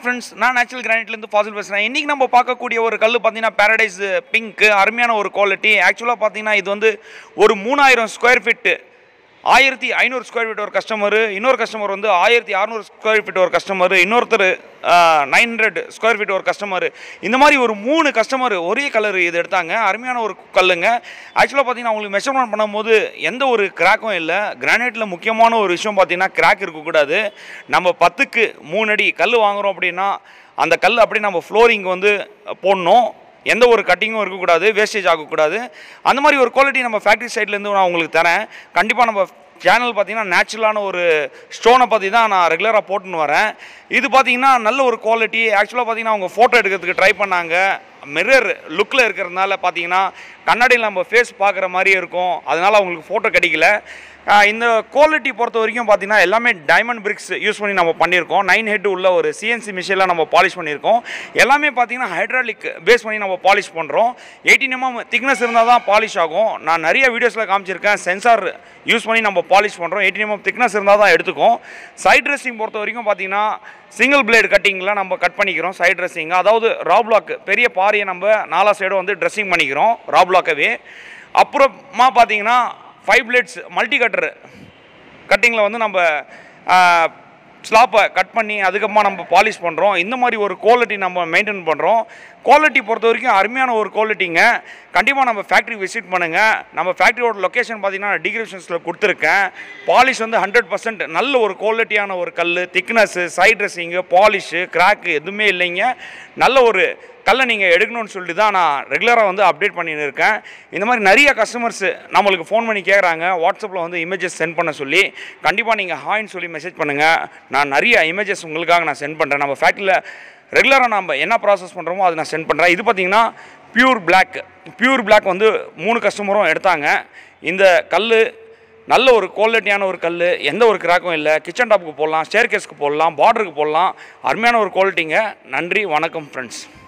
friends நான் natural கிரானைட்லேருந்து Fazil பேசுகிறேன் இன்றைக்கி நம்ம பார்க்கக்கூடிய ஒரு கல் பார்த்தீங்கன்னா பேரடைஸ் பிங்க் அருமையான ஒரு குவாலிட்டி ஆக்சுவலாக பார்த்தீங்கன்னா இது வந்து ஒரு மூணாயிரம் ஸ்கொயர் ஃபீட்டு ஆயிரத்தி ஐநூறு ஸ்கொயர் ஃபீட் ஒரு கஸ்டமர் இன்னொரு கஸ்டமர் வந்து ஆயிரத்தி அறநூறு ஸ்கொயர் ஃபீட் ஒரு கஸ்டமர் இன்னொருத்தர் நைன் ஹண்ட்ரட் ஸ்கொயர் ஃபீட் ஒரு கஸ்டமர் இந்த மாதிரி ஒரு மூணு கஸ்டமர் ஒரே கலர் இது எடுத்தாங்க அருமையான ஒரு கல்லுங்க ஆக்சுவலாக பார்த்தீங்கன்னா அவங்களுக்கு மெஷர்மெண்ட் பண்ணும்போது எந்த ஒரு கிராக்கும் இல்லை கிரானைட்டில் முக்கியமான ஒரு விஷயம் பார்த்தீங்கன்னா கிராக் இருக்கக்கூடாது நம்ம பத்துக்கு மூணு அடி கல் வாங்குறோம் அப்படின்னா அந்த கல் அப்படியே நம்ம ஃப்ளோரிங் வந்து போடணும் எந்த ஒரு கட்டிங்கும் இருக்கக்கூடாது வேஸ்டேஜ் ஆகக்கூடாது அந்த மாதிரி ஒரு குவாலிட்டி நம்ம ஃபேக்ட்ரி சைட்லேருந்து நான் உங்களுக்கு தரேன் கண்டிப்பாக நம்ம சேனல் பார்த்தீங்கன்னா நேச்சுரலான ஒரு ஸ்டோனை பற்றி தான் நான் ரெகுலராக போட்டுன்னு வரேன் இது பார்த்தீங்கன்னா நல்ல ஒரு குவாலிட்டி ஆக்சுவலாக பார்த்தீங்கன்னா அவங்க ஃபோட்டோ எடுக்கிறதுக்கு ட்ரை பண்ணாங்க மிரர் லுக்கில் இருக்கிறதுனால பார்த்தீங்கன்னா கண்ணாடியில் நம்ம ஃபேஸ் பார்க்குற மாதிரியே இருக்கும் அதனால் அவங்களுக்கு ஃபோட்டோ கிடைக்கல ஆஹ் இந்த குவாலிட்டி பொறுத்த வரைக்கும் பார்த்தீங்கன்னா எல்லாமே டைமண்ட் பிரிக்ஸ் யூஸ் பண்ணி நம்ம பண்ணியிருக்கோம் நைன் ஹெட் உள்ள ஒரு சிஎன்சி மிஷினில் நம்ம பாலிஷ் பண்ணியிருக்கோம் எல்லாமே பார்த்தீங்கன்னா ஹைட்ராலிக் பேஸ் பண்ணி நம்ம பாலிஷ் பண்ணுறோம் எயிட்டீன் எம்எம் திக்னஸ் இருந்தால் தான் பாலிஷ் ஆகும் நான் நிறைய வீடியோஸில் காமிச்சிருக்கேன் சென்சார் யூஸ் பண்ணி நம்ம பாலிஷ் பண்ணுறோம் எயிட்டீன் எம்எம் திக்னஸ் இருந்தால் தான் எடுத்துக்கும் சைட் ட்ரெஸ்ஸிங் பொறுத்த வரைக்கும் பார்த்தீங்கன்னா சிங்கிள் பிளேடு கட்டிங்கில் நம்ம கட் பண்ணிக்கிறோம் சைட் ட்ரெஸ்ஸிங் அதாவது ரா பிளாக் பெரிய பாரியை நம்ம நாலா சைடும் வந்து ட்ரெஸ்ஸிங் பண்ணிக்கிறோம் ரா பிளாக்கவே அப்புறமா பார்த்தீங்கன்னா ஃபைவ் பிளேட்ஸ் மல்டி கட்டர் கட்டிங்கில் வந்து நம்ம ஸ்லாப்பை கட் பண்ணி அதுக்கப்புறமா நம்ம பாலிஷ் பண்ணுறோம் இந்த மாதிரி ஒரு குவாலிட்டி நம்ம மெயின்டைன் பண்ணுறோம் குவாலிட்டி பொறுத்த வரைக்கும் அருமையான ஒரு குவாலிட்டிங்க கண்டிப்பாக நம்ம ஃபேக்ட்ரி விசிட் பண்ணுங்கள் நம்ம ஃபேக்ட்ரியோட லொக்கேஷன் பார்த்தீங்கன்னா டிகிரிப்ஷன்ஸில் கொடுத்துருக்கேன் பாலிஷ் வந்து ஹண்ட்ரட் பர்சன்ட் நல்ல ஒரு குவாலிட்டியான ஒரு கல் thickness side dressing polish crack எதுவுமே இல்லைங்க நல்ல ஒரு கல்லை நீங்கள் எடுக்கணும்னு சொல்லிட்டு தான் நான் ரெகுலராக வந்து அப்டேட் பண்ணின்னு இருக்கேன் இந்த மாதிரி நிறைய கஸ்டமர்ஸ் நம்மளுக்கு ஃபோன் பண்ணி கேட்குறாங்க வாட்ஸ்அப்பில் வந்து இமேஜஸ் சென்ட் பண்ண சொல்லி கண்டிப்பாக நீங்கள் ஹாய்ன்னு சொல்லி மெசேஜ் பண்ணுங்கள் நான் நிறைய இமேஜஸ் உங்களுக்காக நான் சென்ட் பண்ணுறேன் நம்ம ஃபேக்ட்ரியில் ரெகுலராக நம்ம என்ன ப்ராசஸ் பண்ணுறோமோ அதை நான் சென்ட் பண்ணுறேன் இது பார்த்தீங்கன்னா பியூர் பிளாக் பியூர் பிளாக் வந்து மூணு கஸ்டமரும் எடுத்தாங்க இந்த கல் நல்ல ஒரு குவாலிட்டியான ஒரு கல் எந்த ஒரு கிராக்கும் இல்லை கிச்சன் டாப்புக்கு போடலாம் ஸ்டேர் கேஸ்க்கு போடலாம் பார்டருக்கு போடலாம் அருமையான ஒரு குவாலிட்டிங்க நன்றி வணக்கம் ஃப்ரெண்ட்ஸ்